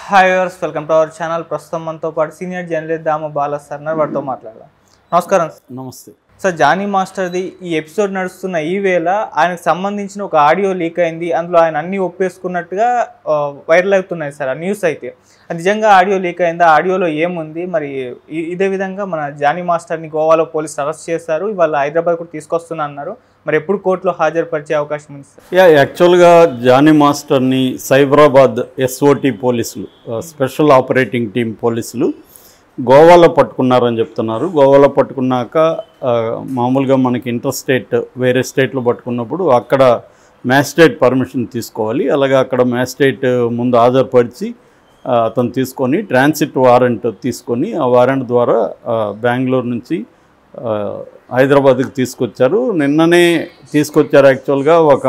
Hi వర్స్ welcome to our channel ప్రస్తుతం మనతో పాటు senior journalist Dama Bala sir ఉన్నారు. వారితో మాట్లాడదాం నమస్కారం సార్. నమస్తే సార్ జానీ మాస్టర్ది ఈ ఎపిసోడ్ నడుస్తున్న ఈ వేళ ఆయనకు సంబంధించిన ఒక ఆడియో లీక్ అయింది అందులో ఆయన అన్ని ఒప్పేసుకున్నట్టుగా ఆ, వైరల్ అవుతున్నాయి సార్ ఆ న్యూస్ అయితే అది నిజంగా ఆడియో లీక్ అయిందా ఆడియోలో ఏముంది మరి ఈ- ఇదే విధంగా మన జానీ మాస్టర్ని గోవాలో పోలీసులు అరెస్ట్ చేశారు ఇవాళ హైదరాబాద్ కూడా తీసుకొస్తున్నా అన్నారు మరి ఎప్పుడు కోర్టులో హాజరుపరిచే అవకాశం ఉంది సార్ యా యాక్చువల్గా జానీ మాస్టర్ని సైబరాబాద్ ఎస్ఓటి పోలీసులు ఆ, స్పెషల్ ఆపరేటింగ్ టీం పోలీసులు గోవాలో పట్టుకున్నారని చెప్తున్నారు గోవాలో పట్టుకున్నాక ఆ, మామూలుగా మనకి ఇంటర్ స్టేట్ వేరే స్టేట్లో పట్టుకున్నప్పుడు అక్కడ మ్యాజిస్ట్రేట్ పర్మిషన్ తీసుకోవాలి అలాగే అక్కడ మ్యాజిస్ట్రేట్ ముందు హాజరుపరిచి ఆ, అతను తీసుకొని ట్రాన్సిట్ వారెంట్ తీసుకొని ఆ వారెంట్ ద్వారా ఆ, బెంగళూరు నుంచి ఆ, హైదరాబాద్కి తీసుకొచ్చారు నిన్ననే తీసుకొచ్చారు యాక్చువల్గా ఒక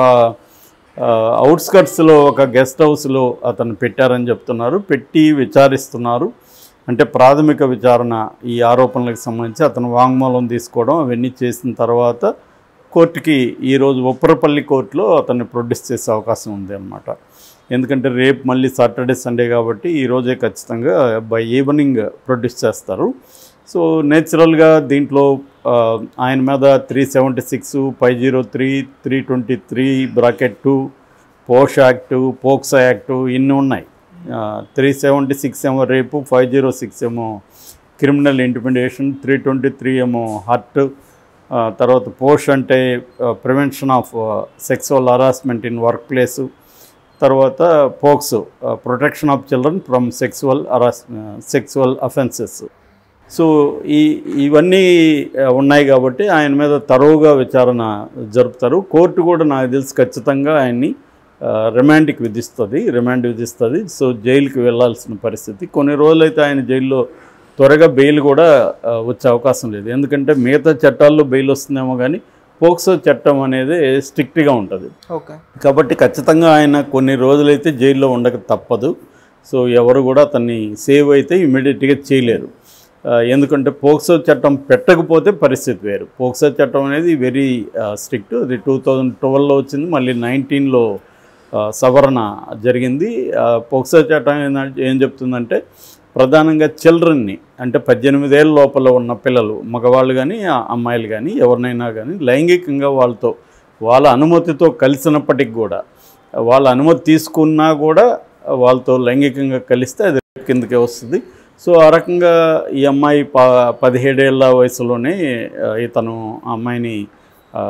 అవుట్స్కట్స్లో ఒక గెస్ట్ హౌస్లో అతను పెట్టారని చెప్తున్నారు పెట్టి విచారిస్తున్నారు అంటే ప్రాథమిక విచారణ ఈ ఆరోపణలకు సంబంధించి అతను వాంగ్మూలం తీసుకోవడం అవన్నీ చేసిన తర్వాత కోర్టుకి ఈరోజు ఉప్పరపల్లి కోర్టులో అతన్ని ప్రొడ్యూస్ చేసే అవకాశం ఉంది అనమాట ఎందుకంటే రేపు మళ్ళీ సాటర్డే సండే కాబట్టి ఈరోజే ఖచ్చితంగా బై ఈవినింగ్ ప్రొడ్యూస్ చేస్తారు సో నేచురల్గా దీంట్లో ఆ, ఆయన మీద three seventy six five zero three three twenty three bracket two POSH act POCSO act ఇన్ని ఉన్నాయి త్రీ సెవెంటీ సిక్స్ ఏమో రేపు ఫైవ్ జీరో సిక్స్ ఏమో criminal intimidation three twenty three ఏమో హర్ట్ తర్వాత పోష్ అంటే prevention of sexual harassment in work place తర్వాత POCSO protection of children from sexual harass sexual offences so ఈ ఇవన్నీ ఆ, ఉన్నాయి కాబట్టి ఆయన మీద తరువుగా విచారణ జరుపుతారు కోర్టు కూడా నాకు తెలిసి ఖచ్చితంగా ఆయన్ని ఆ, రిమాండ్కి విధిస్తుంది రిమాండ్ విధిస్తుంది సో జైలుకి వెళ్ళాల్సిన పరిస్థితి కొన్ని రోజులైతే ఆయన జైల్లో త్వరగా బెయిల్ కూడా ఆ, వచ్చే అవకాశం లేదు ఎందుకంటే మిగతా చట్టాల్లో బెయిల్ వస్తుందేమో కానీ పోక్సో చట్టం అనేది స్ట్రిక్ట్గా ఉంటుంది ఓకే కాబట్టి ఖచ్చితంగా ఆయన కొన్ని రోజులైతే జైల్లో ఉండక తప్పదు సో ఎవరు కూడా అతన్ని సేవ్ అయితే ఇమీడియట్గా చేయలేరు ఆ, ఎందుకంటే పోక్సో చట్టం పెట్టకపోతే పరిస్థితి వేరు పోక్సో చట్టం అనేది వెరీ స్ట్రిక్ట్ అది టూ థౌజండ్ ట్వెల్వ్లో వచ్చింది మళ్ళీ నైన్టీన్లో సవరణ జరిగింది ఆ, పోక్సో చట్టం ఏందంటే ఏం చెప్తుందంటే ప్రధానంగా చిల్డ్రన్ని అంటే పద్దెనిమిదేళ్ళ లోపల ఉన్న పిల్లలు మగవాళ్ళు కానీ అమ్మాయిలు కానీ ఎవరినైనా కానీ లైంగికంగా వాళ్ళతో వాళ్ళ అనుమతితో కలిసినప్పటికి కూడా వాళ్ళ అనుమతి తీసుకున్నా కూడా వాళ్ళతో లైంగికంగా కలిస్తే అది కిందకే వస్తుంది సో ఆ రకంగా ఈ అమ్మాయి ప పదిహేడేళ్ల వయసులోనే ఆ, ఇతను ఆ అమ్మాయిని ఆ,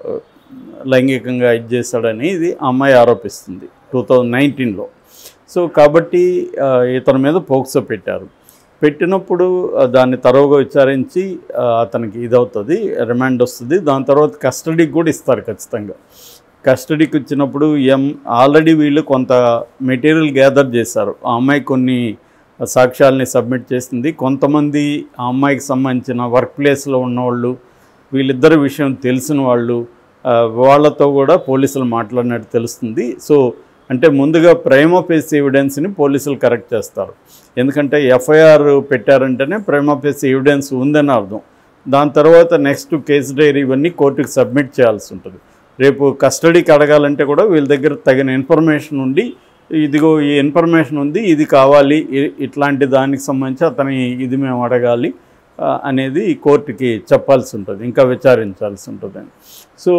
లైంగికంగా ఇది చేశాడని ఇది ఆ అమ్మాయి ఆరోపిస్తుంది టూ థౌజండ్ నైన్టీన్లో సో కాబట్టి ఆ, ఇతని మీద పోక్సో పెట్టారు పెట్టినప్పుడు ఆ, దాన్ని తరువుగా విచారించి ఆ, అతనికి ఇదవుతుంది రిమాండ్ వస్తుంది దాని తర్వాత కస్టడీకి కూడా ఇస్తారు ఖచ్చితంగా కస్టడీకి వచ్చినప్పుడు ఎం ఆల్రెడీ వీళ్ళు కొంత మెటీరియల్ గ్యాదర్ చేశారు ఆ అమ్మాయి కొన్ని సాక్ష్యాలని సబ్మిట్ చేసింది కొంతమంది ఆ అమ్మాయికి సంబంధించిన వర్క్ ప్లేస్లో ఉన్నవాళ్ళు వీళ్ళిద్దరి విషయం తెలిసిన వాళ్ళు ఆ, వాళ్ళతో కూడా పోలీసులు మాట్లాడినట్టు తెలుస్తుంది సో అంటే ముందుగా ప్రైమా ఫేస్ ఎవిడెన్స్ని పోలీసులు కరెక్ట్ చేస్తారు ఎందుకంటే ఎఫ్ఐఆర్ పెట్టారంటేనే ప్రైమా ఫేస్ ఎవిడెన్స్ ఉందని అర్థం దాని తర్వాత నెక్స్ట్ కేసు డైరీ ఇవన్నీ కోర్టుకి సబ్మిట్ చేయాల్సి ఉంటుంది రేపు కస్టడీకి అడగాలంటే కూడా వీళ్ళ దగ్గర తగిన ఇన్ఫర్మేషన్ ఉండి ఇదిగో ఈ ఇన్ఫర్మేషన్ ఉంది ఇది కావాలి ఇ- ఇట్లాంటి దానికి సంబంధించి అతని ఇది మేము అడగాలి ఆ, అనేది కోర్టుకి చెప్పాల్సి ఉంటుంది ఇంకా విచారించాల్సి ఉంటుంది సో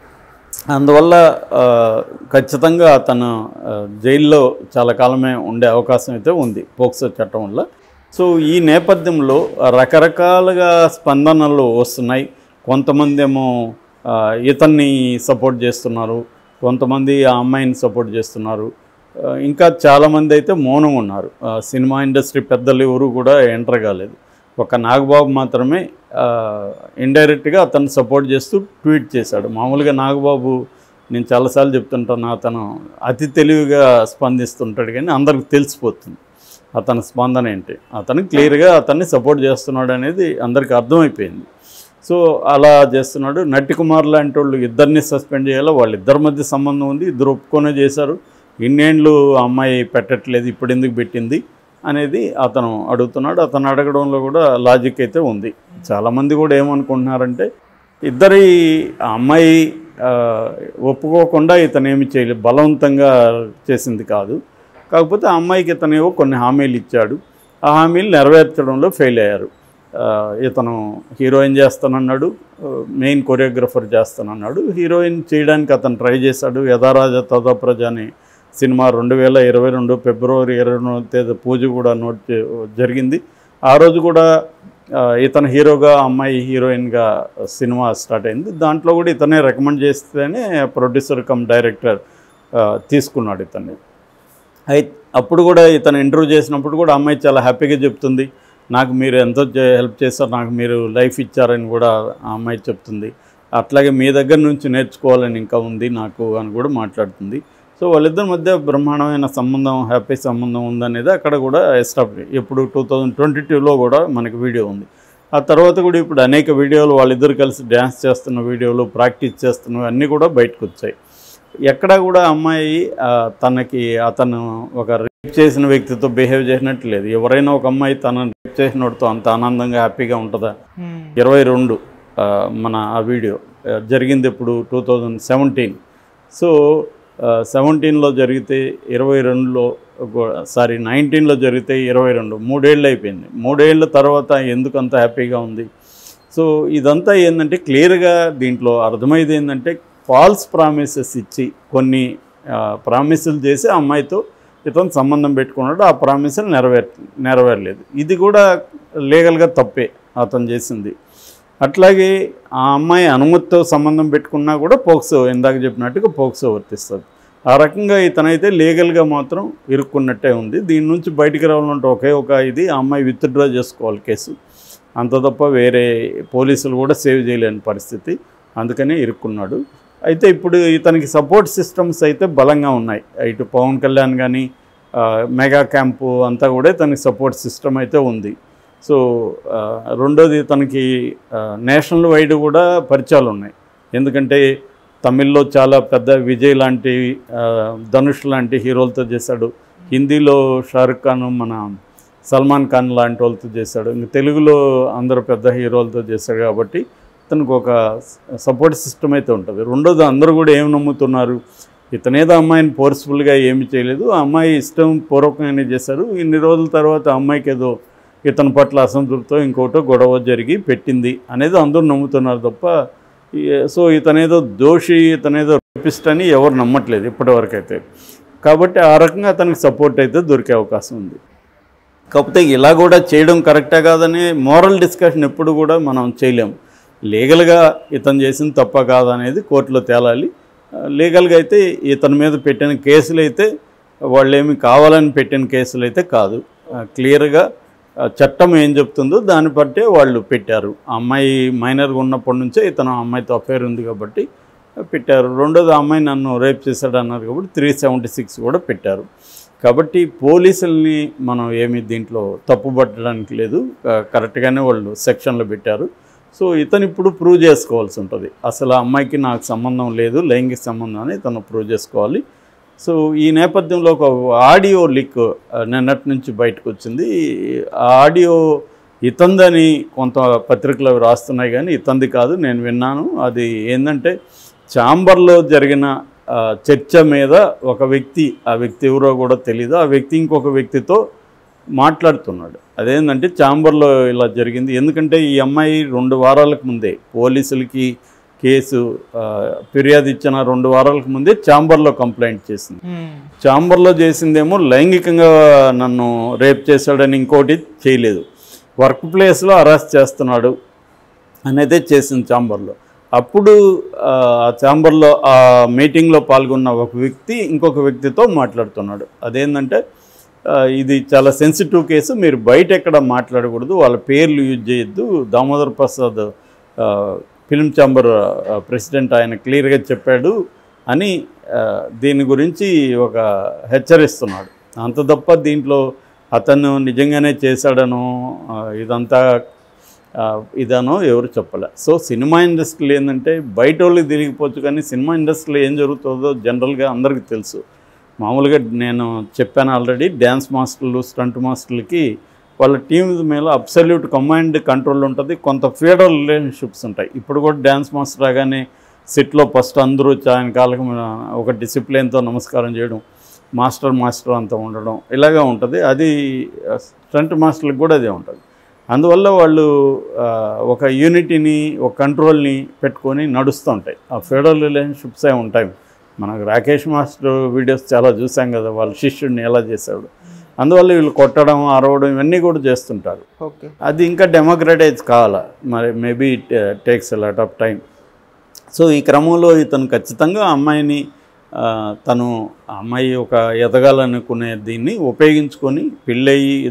అందువల్ల ఆ, ఖచ్చితంగా అతను ఆ, జైల్లో చాలా కాలమే ఉండే అవకాశం అయితే ఉంది పోక్సో చట్టం వల్ల సో ఈ నేపథ్యంలో రకరకాలుగా స్పందనలు వస్తున్నాయి కొంతమంది ఏమో ఆ, ఇతన్ని సపోర్ట్ చేస్తున్నారు కొంతమంది ఆ అమ్మాయిని సపోర్ట్ చేస్తున్నారు ఆ, ఇంకా చాలామంది అయితే మౌనం ఉన్నారు ఆ, సినిమా ఇండస్ట్రీ పెద్దలు ఎవరు కూడా ఎంటర్ కాలేదు ఒక నాగబాబు మాత్రమే ఇండైరెక్ట్గా అతను సపోర్ట్ చేస్తూ ట్వీట్ చేశాడు మామూలుగా నాగబాబు నేను చాలాసార్లు చెప్తుంటాను అతను అతి తెలివిగా స్పందిస్తుంటాడు కానీ అందరికి తెలిసిపోతుంది అతని స్పందన ఏంటి అతను క్లియర్గా అతన్ని సపోర్ట్ చేస్తున్నాడు అనేది అందరికీ అర్థమైపోయింది సో అలా చేస్తున్నాడు నటి కుమార్ లాంటి వాళ్ళు ఇద్దరిని సస్పెండ్ చేయాలో వాళ్ళిద్దరి మధ్య సంబంధం ఉంది ఇద్దరు ఒప్పుకొనే చేశారు ఇన్నేళ్ళు ఆ అమ్మాయి పెట్టట్లేదు ఇప్పుడు ఎందుకు పెట్టింది అనేది అతను అడుగుతున్నాడు అతను అడగడంలో కూడా లాజిక్ అయితే ఉంది చాలామంది కూడా ఏమనుకుంటున్నారంటే ఇద్దరి ఆ అమ్మాయి ఆ, ఒప్పుకోకుండా ఇతను ఏమి చేయలేదు బలవంతంగా చేసింది కాదు కాకపోతే ఆ అమ్మాయికి ఇతనేవో కొన్ని హామీలు ఇచ్చాడు ఆ హామీలు నెరవేర్చడంలో ఫెయిల్ అయ్యారు ఆ, ఇతను హీరోయిన్ చేస్తానన్నాడు ఆ, మెయిన్ కొరియోగ్రఫర్ చేస్తానన్నాడు హీరోయిన్ చేయడానికి అతను ట్రై చేశాడు యథారాజ తదా ప్రజ అనే సినిమా రెండు వేల ఇరవై రెండు ఫిబ్రవరి ఇరవై రెండు తేదీ పూజ కూడా నోట్ చే- జరిగింది ఆ రోజు కూడా ఆ, ఇతను హీరోగా అమ్మాయి హీరోయిన్గా సినిమా స్టార్ట్ అయింది దాంట్లో కూడా ఇతనే రికమెండ్ చేస్తేనే ప్రొడ్యూసర్ కమ్ డైరెక్టర్ ఆ, తీసుకున్నాడు ఇతన్ని అయి అప్పుడు కూడా ఇతను ఇంటర్వ్యూ చేసినప్పుడు కూడా అమ్మాయి చాలా హ్యాపీగా చెప్తుంది నాకు మీరు ఎంతో చే- హెల్ప్ చేశారు నాకు మీరు లైఫ్ ఇచ్చారని కూడా ఆ అమ్మాయి చెప్తుంది అట్లాగే మీ దగ్గర నుంచి నేర్చుకోవాలని ఇంకా ఉంది నాకు అని కూడా మాట్లాడుతుంది సో వాళ్ళిద్దరి మధ్య బ్రహ్మాండమైన సంబంధం హ్యాపీ సంబంధం ఉందనేది అక్కడ కూడా ఎస్టాబ్లిష్ ఇప్పుడు టూ థౌజండ్ ట్వంటీ టూలో కూడా మనకి వీడియో ఉంది ఆ తర్వాత కూడా ఇప్పుడు అనేక వీడియోలు వాళ్ళిద్దరు కలిసి డ్యాన్స్ చేస్తున్న వీడియోలు ప్రాక్టీస్ చేస్తున్నవి అన్నీ కూడా బయటకు వచ్చాయి ఎక్కడా కూడా అమ్మాయి ఆ, తనకి అతను ఒక రేప్ చేసిన వ్యక్తితో బిహేవ్ చేసినట్టు లేదు ఎవరైనా ఒక అమ్మాయి తనను రేప్ చేసినోడితో అంత ఆనందంగా హ్యాపీగా ఉంటుందా మ్మ్. ఇరవై రెండు ఆ, మన ఆ వీడియో ఆ, జరిగింది ఇప్పుడు టూ థౌజండ్ సెవెంటీన్ సో సెవెంటీన్లో జరిగితే ఇరవై రెండులో సారీ నైన్టీన్లో జరిగితే ఇరవై రెండు మూడేళ్ళు అయిపోయింది మూడేళ్ళ తర్వాత ఎందుకు అంత హ్యాపీగా ఉంది సో ఇదంతా ఏంటంటే క్లియర్గా దీంట్లో అర్థమైంది ఏంటంటే ఫాల్స్ ప్రామిసెస్ ఇచ్చి కొన్ని ప్రామిసులు చేసి ఆ అమ్మాయితో ఇతను సంబంధం పెట్టుకున్నాడు ఆ ప్రామిసులు నెరవేర్ నెరవేరలేదు ఇది కూడా లీగల్గా తప్పే అతను చేసింది అట్లాగే ఆ అమ్మాయి అనుమతితో సంబంధం పెట్టుకున్నా కూడా పోక్సో ఇందాక చెప్పినట్టుగా పోక్సో వర్తిస్తుంది ఆ రకంగా ఇతనైతే లీగల్గా మాత్రం ఇరుక్కున్నట్టే ఉంది దీని నుంచి బయటికి రావాలంటే ఒకే ఒక ఇది ఆ అమ్మాయి విత్డ్రా చేసుకోవాలి కేసు అంత తప్ప వేరే పోలీసులు కూడా సేవ్ చేయలేని పరిస్థితి అందుకనే ఇరుక్కున్నాడు అయితే ఇప్పుడు ఇతనికి సపోర్ట్ సిస్టమ్స్ అయితే బలంగా ఉన్నాయి ఇటు పవన్ కళ్యాణ్ కానీ మెగా క్యాంపు అంతా కూడా ఇతనికి సపోర్ట్ సిస్టమ్ అయితే ఉంది సో ఆ, రెండోది తనకి నేషనల్ వైడ్ కూడా పరిచయాలు ఉన్నాయి ఎందుకంటే తమిళ్లో చాలా పెద్ద విజయ్ లాంటి ఆ, ధనుష్ లాంటి హీరోలతో చేశాడు హిందీలో షారుఖ్ ఖాన్ మన సల్మాన్ ఖాన్ లాంటి వాళ్ళతో చేశాడు ఇంక తెలుగులో అందరూ పెద్ద హీరోలతో చేశాడు కాబట్టి ఇతనికి ఒక సపోర్ట్ సిస్టమ్ అయితే ఉంటుంది రెండోది అందరూ కూడా ఏం నమ్ముతున్నారు ఇతనేదో అమ్మాయిని ఫోర్స్ఫుల్గా ఏమి చేయలేదు ఆ అమ్మాయి ఇష్టం పూర్వకంగానే చేశారు ఇన్ని రోజుల తర్వాత ఆ అమ్మాయికి ఏదో ఇతని పట్ల అసంతృప్తితో ఇంకోటో గొడవ జరిగి పెట్టింది అనేది అందరూ నమ్ముతున్నారు తప్ప ఈ- సో ఇతనేదో దోషి ఇతనేదో రేపిస్ట్ అని ఎవరు నమ్మట్లేదు ఇప్పటివరకు అయితే కాబట్టి ఆ రకంగా అతనికి సపోర్ట్ అయితే దొరికే అవకాశం ఉంది కాకపోతే ఇలా కూడా చేయడం కరెక్టే కాదని మోరల్ డిస్కషన్ ఎప్పుడు కూడా మనం చేయలేం లీగల్గా ఇతను చేసింది తప్ప కాదనేది కోర్టులో తేలాలి ఆ, లీగల్గా అయితే ఇతని మీద పెట్టిన కేసులు అయితే వాళ్ళు ఏమి కావాలని పెట్టిన కేసులు అయితే కాదు ఆ, క్లియర్గా ఆ, చట్టం ఏం చెప్తుందో దాన్ని బట్టే వాళ్ళు పెట్టారు ఆ అమ్మాయి మైనర్గా ఉన్నప్పటి నుంచే ఇతను ఆ అమ్మాయితో అఫేర్ ఉంది కాబట్టి ఆ, పెట్టారు రెండోది ఆ అమ్మాయి నన్ను రేప్ చేశాడు అన్నారు కాబట్టి త్రీ సెవెంటీ సిక్స్ కూడా పెట్టారు కాబట్టి పోలీసుల్ని మనం ఏమి దీంట్లో తప్పుపట్టడానికి లేదు క- కరెక్ట్గానే వాళ్ళు సెక్షన్లో పెట్టారు సో ఇతను ఇప్పుడు ప్రూవ్ చేసుకోవాల్సి ఉంటుంది అసలు ఆ అమ్మాయికి నాకు సంబంధం లేదు లైంగిక సంబంధం అని ఇతను ప్రూవ్ చేసుకోవాలి సో ఈ నేపథ్యంలో ఒక ఆడియో లీక్ ఆ, నిన్నటి నుంచి బయటకు వచ్చింది ఆ ఆడియో ఇతందని కొంత పత్రికలు అవి రాస్తున్నాయి కానీ ఇతంది కాదు నేను విన్నాను అది ఏంటంటే చాంబర్లో జరిగిన ఆ, చర్చ మీద ఒక వ్యక్తి ఆ వ్యక్తి ఎవరో కూడా తెలీదు ఆ వ్యక్తి ఇంకొక వ్యక్తితో మాట్లాడుతున్నాడు అదేంటంటే చాంబర్లో ఇలా జరిగింది ఎందుకంటే ఈ అమ్మాయి రెండు వారాలకు ముందే పోలీసులకి కేసు ఆ, ఫిర్యాదు ఇచ్చిన రెండు వారాలకు ముందే చాంబర్లో కంప్లైంట్ చేసింది మ్మ్. చాంబర్లో చేసిందేమో లైంగికంగా నన్ను రేప్ చేశాడని ఇంకోటి చేయలేదు వర్క్ ప్లేస్లో అరెస్ట్ చేస్తున్నాడు అనేది చేసింది చాంబర్లో అప్పుడు ఆ చాంబర్లో ఆ మీటింగ్లో పాల్గొన్న ఒక వ్యక్తి ఇంకొక వ్యక్తితో మాట్లాడుతున్నాడు అదేంటంటే ఆ, ఇది చాలా సెన్సిటివ్ కేసు మీరు బయట ఎక్కడ మాట్లాడకూడదు వాళ్ళ పేర్లు యూజ్ చేయొద్దు దామోదర్ ప్రసాద్ ఆ, ఫిల్మ్ ఛాంబర్ ఆ, ప్రెసిడెంట్ ఆయన క్లియర్గా చెప్పాడు అని ఆ, దీని గురించి ఒక హెచ్చరిస్తున్నాడు అంత తప్ప దీంట్లో అతను నిజంగానే చేశాడనో ఆ, ఇదంతా ఆ, ఇదనో ఎవరు చెప్పలే సో సినిమా ఇండస్ట్రీలో ఏంటంటే బయట వాళ్ళకి తెలియకపోవచ్చు కానీ సినిమా ఇండస్ట్రీలో ఏం జరుగుతుందో జనరల్గా అందరికీ తెలుసు మామూలుగా నేను చెప్పాను ఆల్రెడీ డ్యాన్స్ మాస్టర్లు స్టంట్ మాస్టర్లకి వాళ్ళ టీం మీద అబ్సల్యూట్ కమాండ్ కంట్రోల్ ఉంటుంది కొంత ఫీడర్ రిలేషన్షిప్స్ ఉంటాయి ఇప్పుడు కూడా డ్యాన్స్ మాస్టర్ రాగానే సెట్లో ఫస్ట్ అందరూ వచ్చి ఆయన కాళ్ళకి మన ఒక డిసిప్లిన్తో నమస్కారం చేయడం మాస్టర్ మాస్టర్ అంతా ఉండడం ఇలాగా ఉంటుంది అది స్టంట్ మాస్టర్లకు కూడా అదే ఉంటుంది అందువల్ల వాళ్ళు ఆ, ఒక యూనిటీని ఒక కంట్రోల్ని పెట్టుకొని నడుస్తూ ఉంటాయి ఆ ఫెడరల్ రిలేషన్షిప్స్ ఏ ఉంటాయి మనకు రాకేష్ మాస్టర్ వీడియోస్ చాలా చూసాం కదా వాళ్ళ శిష్యుడిని ఎలా చేశాడు అందువల్ల వీళ్ళు కొట్టడం అరవడం ఇవన్నీ కూడా చేస్తుంటారు ఓకే అది ఇంకా డెమోక్రటైజ్ కావాలా మరి maybe it takes lot of time so ఈ క్రమంలో ఇతను ఖచ్చితంగా ఆ అమ్మాయిని ఆ, తను ఆ అమ్మాయి ఒక ఎదగాలనుకునే దీన్ని ఉపయోగించుకొని పెళ్ళయి